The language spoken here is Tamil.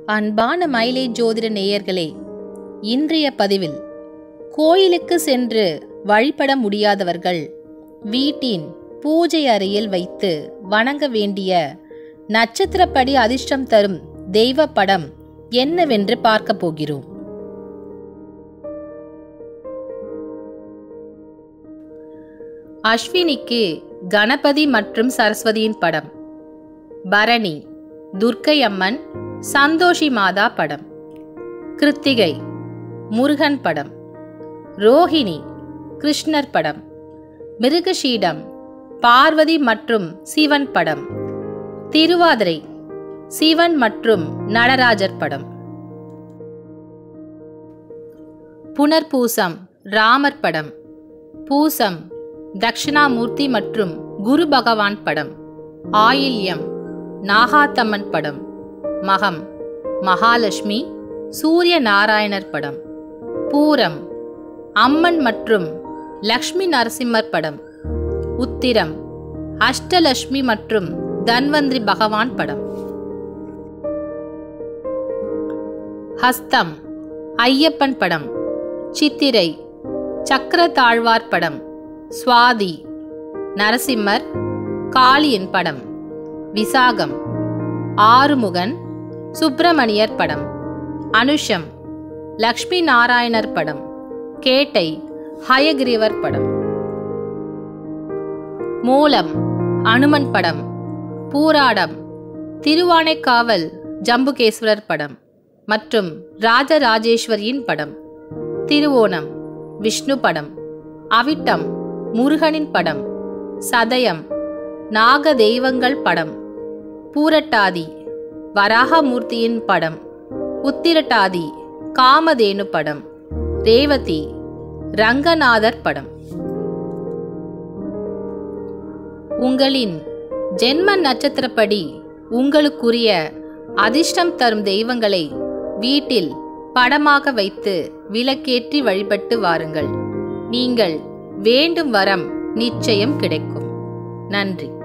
அன்பான மயிலை ஜோதிட நேயர்களே இன்றைய பதிவில் கோயிலுக்கு சென்று வழிபட முடியாதவர்கள் வீட்டின் பூஜை அறையில் வைத்து வணங்க வேண்டிய நட்சத்திரப்படி அதிர்ஷ்டம் தரும் தெய்வ படம் என்னவென்று பார்க்க போகிறோம் அஸ்வினிக்கு கணபதி மற்றும் சரஸ்வதியின் படம் பரணி துர்க்கை அம்மன் சந்தோஷி மாதா படம் கிருத்திகை முருகன் படம் ரோஹிணி கிருஷ்ணர் படம் மிருகஷீடம் பார்வதி மற்றும் சிவன் படம் திருவாதிரை சிவன் மற்றும் நடராஜர் படம் புனர்பூசம் ராமர் படம் பூசம் தக்ஷணாமூர்த்தி மற்றும் குரு பகவான் படம் ஆயில்யம் நாகாத்தம்மன் படம் மகம் மகாலட்சுமி சூரிய நாராயணர் படம் பூரம் அம்மன் மற்றும் லக்ஷ்மி நரசிம்மர் படம் உத்திரம் அஷ்டலட்சுமி மற்றும் தன்வந்திரி பகவான் படம் ஹஸ்தம் ஐயப்பன் படம் சித்திரை சக்கர தாழ்வார் படம் சுவாதி நரசிம்மர் காளியின் படம் விசாகம் ஆறுமுகன் சுப்பிரமணியர் படம் அனுஷம் லக்ஷ்மி நாராயணர் படம் கேட்டை ஹயகிரிவர் படம் மூலம் அனுமன் படம் பூராடம் திருவானைக்காவல் ஜம்புகேஸ்வரர் படம் மற்றும் ராஜராஜேஸ்வரியின் படம் திருவோணம் விஷ்ணு படம் அவிட்டம் முருகனின் படம் சதயம் நாக தெய்வங்கள் படம் பூரட்டாதி வராகமூர்த்தியின் படம் உத்திரட்டாதி காமதேனு படம் ரேவதி ரங்கநாதர் படம் உங்களின் ஜென்ம நட்சத்திரப்படி உங்களுக்குரிய அதிர்ஷ்டம் தரும் தெய்வங்களை வீட்டில் படமாக வைத்து விளக்கேற்றி வழிபட்டு வாருங்கள் நீங்கள் வேண்டும் வரம் நிச்சயம் கிடைக்கும் நன்றி